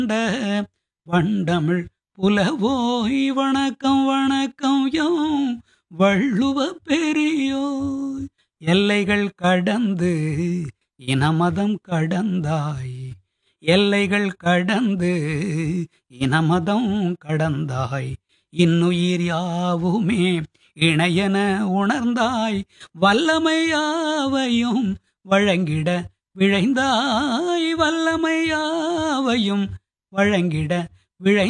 கொண்ட வண்டமிழ் புலவோய் வணக்கம் வணக்கம் யோம் வள்ளுவ பெரியோய் எல்லைகள் கடந்து இனமதம் கடந்தாய் எல்லைகள் கடந்து இனமதம் கடந்தாய் இன்னுயிர் யாவுமே இணையென உணர்ந்தாய் வல்லமையாவையும் வழங்கிட விழைந்தாய் வல்லமையாவையும் வழங்கிட விழை